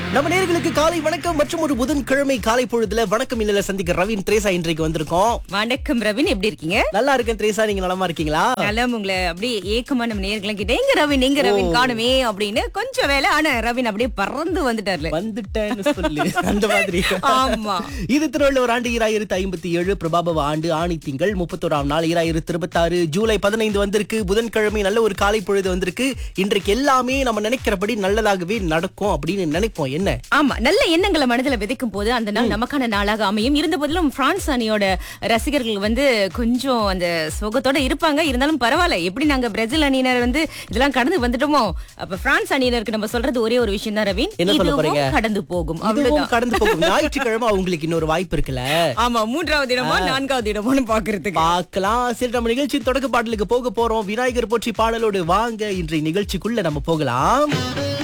நம்ம நேர்களுக்கு காலை வணக்கம் மற்றும் ஒரு புதன்கிழமை காலை பொழுதுல வணக்கம் இல்ல சந்திக்க ரவின் திரேசா இன்றைக்கு வந்திருக்கோம் வணக்கம் ரவின் எப்படி இருக்கீங்க நல்லா இருக்கேன் திரேசா நீங்க நலமா இருக்கீங்களா நலம் உங்களை அப்படியே ஏக்கமா நம்ம நேர்களும் கிட்ட எங்க ரவின் எங்க ரவின் காணுமே அப்படின்னு கொஞ்சம் வேலை ஆனா ரவின் அப்படியே பறந்து வந்துட்டார்ல வந்துட்டேன்னு சொல்லு அந்த மாதிரி ஆமா இது திருவள்ளுவர் ஆண்டு ஈராயிரத்து ஐம்பத்தி ஏழு பிரபாபவ ஆண்டு ஆணி திங்கள் முப்பத்தோராம் நாள் ஈராயிரத்து இருபத்தாறு ஜூலை பதினைந்து வந்திருக்கு புதன்கிழமை நல்ல ஒரு காலை பொழுது வந்திருக்கு இன்றைக்கு எல்லாமே நம்ம நினைக்கிறபடி நல்லதாகவே நடக்கும் அப்படின்னு நினைப்போம் என்ன ஆமா நல்ல எண்ணங்களை மனதுல விதைக்கும் போது அந்த நாள் நமக்கான நாளாக அமையும் இருந்த போதிலும் பிரான்ஸ் அணியோட ரசிகர்கள் வந்து கொஞ்சம் அந்த சோகத்தோட இருப்பாங்க இருந்தாலும் பரவாயில்ல எப்படி நாங்க பிரேசில் அணியினர் வந்து இதெல்லாம் கடந்து வந்துட்டோமோ அப்ப பிரான்ஸ் அணியினருக்கு நம்ம சொல்றது ஒரே ஒரு விஷயம் தான் ரவின் என்ன சொல்ல இதுவும் போறீங்க? கடந்து போகும் இதுவும் அவ்வளவுதான் கடந்து போகும் ஞாயிற்றுக்கிழமை அவங்களுக்கு இன்னொரு வாய்ப்பு இருக்குல்ல ஆமா மூன்றாவது இடமா நான்காவது இடமான்னு பாக்குறதுக்கு பார்க்கலாம் சரி நம்ம நிகழ்ச்சி தொடக்க பாடலுக்கு போக போறோம் விநாயகர் போற்றி பாடலோடு வாங்க இன்றைய நிகழ்ச்சிக்குள்ள நம்ம போகலாம்